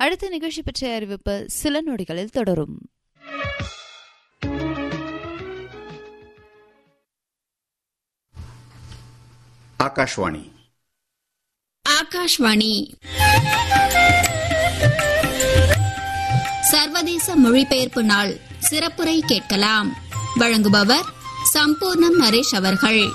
அடுத்த நிகழ்ச்சி பற்றிய அறிவிப்பு சில நொடிகளில் தொடரும் ஆகாஷ்வாணி ஆகாஷ்வாணி சர்வதேச மொழிபெயர்ப்பு நாள் சிறப்புரை கேட்கலாம் வழங்குபவர் சம்பூர்ணம் நரேஷ் அவர்கள்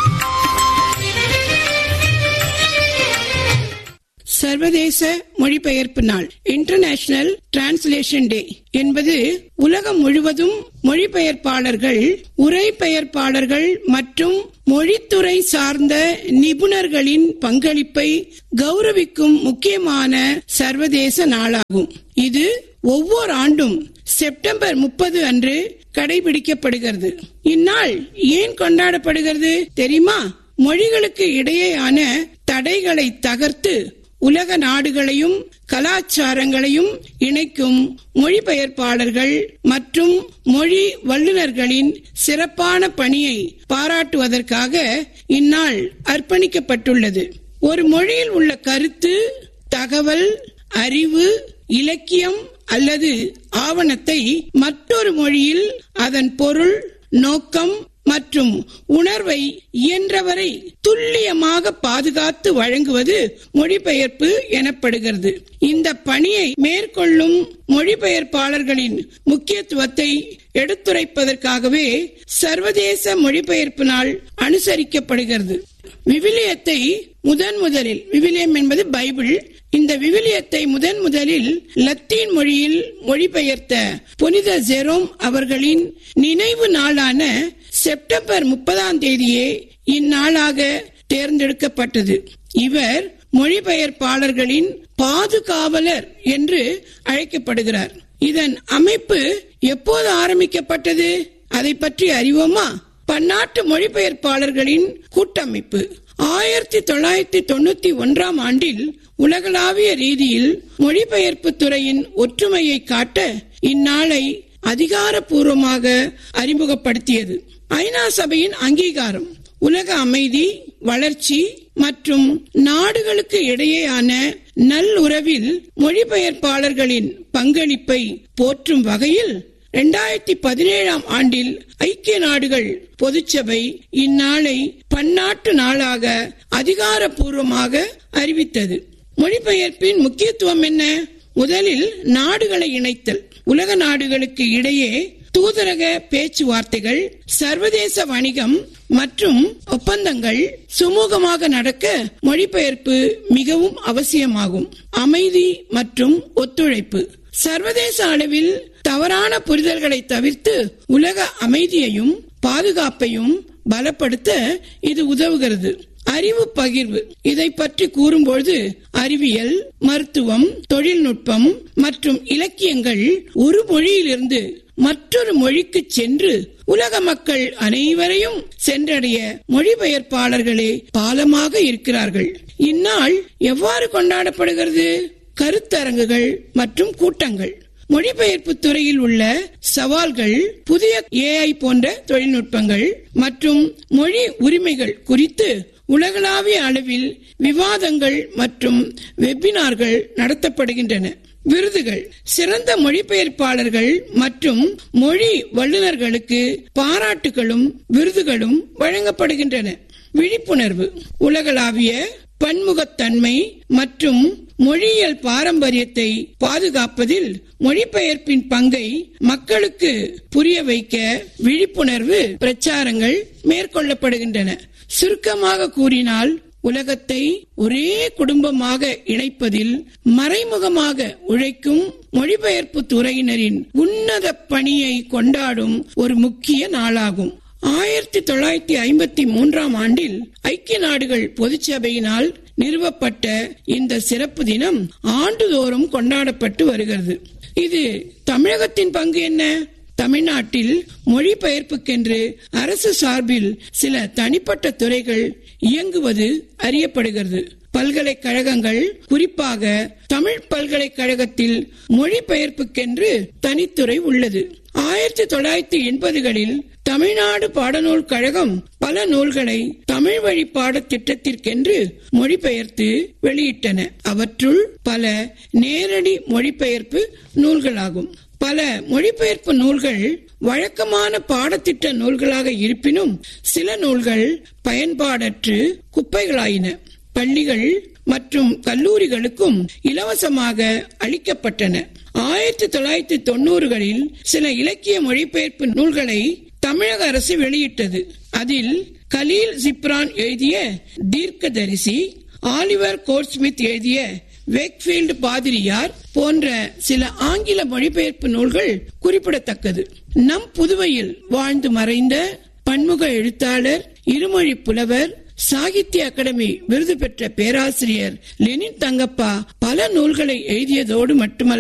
சர்வதேச மொழிபெயர்ப்பு நாள் இன்டர்நேஷனல் டிரான்ஸ்லேஷன் டே என்பது உலகம் முழுவதும் மொழிபெயர்ப்பாளர்கள் உரை பெயர்ப்பாளர்கள் மற்றும் மொழித்துறை சார்ந்த நிபுணர்களின் பங்களிப்பை கௌரவிக்கும் முக்கியமான சர்வதேச நாளாகும் இது ஒவ்வொரு ஆண்டும் செப்டம்பர் முப்பது அன்று கடைபிடிக்கப்படுகிறது இந்நாள் ஏன் கொண்டாடப்படுகிறது தெரியுமா மொழிகளுக்கு இடையேயான தடைகளை தகர்த்து உலக நாடுகளையும் கலாச்சாரங்களையும் இணைக்கும் மொழிபெயர்ப்பாளர்கள் மற்றும் மொழி வல்லுநர்களின் சிறப்பான பணியை பாராட்டுவதற்காக இந்நாள் அர்ப்பணிக்கப்பட்டுள்ளது ஒரு மொழியில் உள்ள கருத்து தகவல் அறிவு இலக்கியம் அல்லது ஆவணத்தை மற்றொரு மொழியில் அதன் பொருள் நோக்கம் மற்றும் உணர்வை இயன்றவரை துல்லியமாக பாதுகாத்து வழங்குவது மொழிபெயர்ப்பு எனப்படுகிறது இந்த பணியை மேற்கொள்ளும் மொழிபெயர்ப்பாளர்களின் முக்கியத்துவத்தை எடுத்துரைப்பதற்காகவே சர்வதேச மொழிபெயர்ப்பு நாள் அனுசரிக்கப்படுகிறது விவிலியத்தை முதன் முதலில் விவிலியம் என்பது பைபிள் இந்த விவிலியத்தை முதன் முதலில் லத்தீன் மொழியில் மொழிபெயர்த்த புனித ஜெரோம் அவர்களின் நினைவு நாளான செப்டம்பர் முப்பதாம் தேதியே இந்நாளாக தேர்ந்தெடுக்கப்பட்டது இவர் மொழிபெயர்ப்பாளர்களின் பாதுகாவலர் என்று அழைக்கப்படுகிறார் இதன் அமைப்பு எப்போது ஆரம்பிக்கப்பட்டது அதை பற்றி அறிவோமா பன்னாட்டு மொழிபெயர்ப்பாளர்களின் கூட்டமைப்பு ஆயிரத்தி தொள்ளாயிரத்தி தொண்ணூத்தி ஒன்றாம் ஆண்டில் உலகளாவிய ரீதியில் மொழிபெயர்ப்பு துறையின் ஒற்றுமையை காட்ட இந்நாளை அதிகாரப்பூர்வமாக அறிமுகப்படுத்தியது ஐநா சபையின் அங்கீகாரம் உலக அமைதி வளர்ச்சி மற்றும் நாடுகளுக்கு இடையேயான நல்லுறவில் மொழிபெயர்ப்பாளர்களின் பங்களிப்பை போற்றும் வகையில் இரண்டாயிரத்தி பதினேழாம் ஆண்டில் ஐக்கிய நாடுகள் பொதுச்சபை இந்நாளை பன்னாட்டு நாளாக அதிகாரப்பூர்வமாக அறிவித்தது மொழிபெயர்ப்பின் முக்கியத்துவம் என்ன முதலில் நாடுகளை இணைத்தல் உலக நாடுகளுக்கு இடையே தூதரக பேச்சுவார்த்தைகள் சர்வதேச வணிகம் மற்றும் ஒப்பந்தங்கள் சுமூகமாக நடக்க மொழிபெயர்ப்பு மிகவும் அவசியமாகும் அமைதி மற்றும் ஒத்துழைப்பு சர்வதேச அளவில் தவறான புரிதல்களை தவிர்த்து உலக அமைதியையும் பாதுகாப்பையும் பலப்படுத்த இது உதவுகிறது அறிவு பகிர்வு இதை பற்றி கூறும்பொழுது அறிவியல் மருத்துவம் தொழில்நுட்பம் மற்றும் இலக்கியங்கள் ஒரு மொழியிலிருந்து மற்றொரு மொழிக்கு சென்று உலக மக்கள் அனைவரையும் சென்றடைய மொழிபெயர்ப்பாளர்களே பாலமாக இருக்கிறார்கள் இந்நாள் எவ்வாறு கொண்டாடப்படுகிறது கருத்தரங்குகள் மற்றும் கூட்டங்கள் மொழிபெயர்ப்பு துறையில் உள்ள சவால்கள் புதிய ஏஐ போன்ற தொழில்நுட்பங்கள் மற்றும் மொழி உரிமைகள் குறித்து உலகளாவிய அளவில் விவாதங்கள் மற்றும் வெபினார்கள் நடத்தப்படுகின்றன விருதுகள் சிறந்த மொழிபெயர்ப்பாளர்கள் மற்றும் மொழி வல்லுநர்களுக்கு பாராட்டுகளும் விருதுகளும் வழங்கப்படுகின்றன விழிப்புணர்வு உலகளாவிய பன்முகத்தன்மை மற்றும் மொழியியல் பாரம்பரியத்தை பாதுகாப்பதில் மொழிபெயர்ப்பின் பங்கை மக்களுக்கு புரிய வைக்க விழிப்புணர்வு பிரச்சாரங்கள் மேற்கொள்ளப்படுகின்றன சுருக்கமாக கூறினால் உலகத்தை ஒரே குடும்பமாக இணைப்பதில் மறைமுகமாக உழைக்கும் மொழிபெயர்ப்பு துறையினரின் உன்னத பணியை கொண்டாடும் ஒரு முக்கிய நாளாகும் ஆயிரத்தி தொள்ளாயிரத்தி ஐம்பத்தி மூன்றாம் ஆண்டில் ஐக்கிய நாடுகள் பொதுச்சபையினால் நிறுவப்பட்ட இந்த சிறப்பு தினம் ஆண்டுதோறும் கொண்டாடப்பட்டு வருகிறது இது தமிழகத்தின் பங்கு என்ன தமிழ்நாட்டில் மொழிபெயர்ப்புக்கென்று அரசு சார்பில் சில தனிப்பட்ட துறைகள் இயங்குவது அறியப்படுகிறது பல்கலைக்கழகங்கள் குறிப்பாக தமிழ் பல்கலைக்கழகத்தில் மொழிபெயர்ப்புக்கென்று தனித்துறை உள்ளது ஆயிரத்தி தொள்ளாயிரத்தி எண்பதுகளில் தமிழ்நாடு பாடநூல் கழகம் பல நூல்களை தமிழ் வழி பாடத்திட்டத்திற்கென்று மொழிபெயர்த்து வெளியிட்டன அவற்றுள் பல நேரடி மொழிபெயர்ப்பு நூல்களாகும் பல மொழிபெயர்ப்பு நூல்கள் வழக்கமான பாடத்திட்ட நூல்களாக இருப்பினும் சில நூல்கள் பயன்பாடற்று குப்பைகளாயின பள்ளிகள் மற்றும் கல்லூரிகளுக்கும் இலவசமாக அளிக்கப்பட்டன ஆயிரத்தி தொள்ளாயிரத்தி தொண்ணூறுகளில் சில இலக்கிய மொழிபெயர்ப்பு நூல்களை தமிழக அரசு வெளியிட்டது அதில் கலீல் சிப்ரான் எழுதிய தீர்க்கதரிசி ஆலிவர் கோர்ஸ்மித் எழுதிய வேக்ஃபீல்டு பாதிரியார் போன்ற சில ஆங்கில மொழிபெயர்ப்பு நூல்கள் குறிப்பிடத்தக்கது நம் புதுவையில் வாழ்ந்து மறைந்த பன்முக எழுத்தாளர் இருமொழி புலவர் சாகித்ய அகாடமி விருது பெற்ற பேராசிரியர் லெனின் தங்கப்பா பல நூல்களை எழுதியதோடு மட்டுமல்ல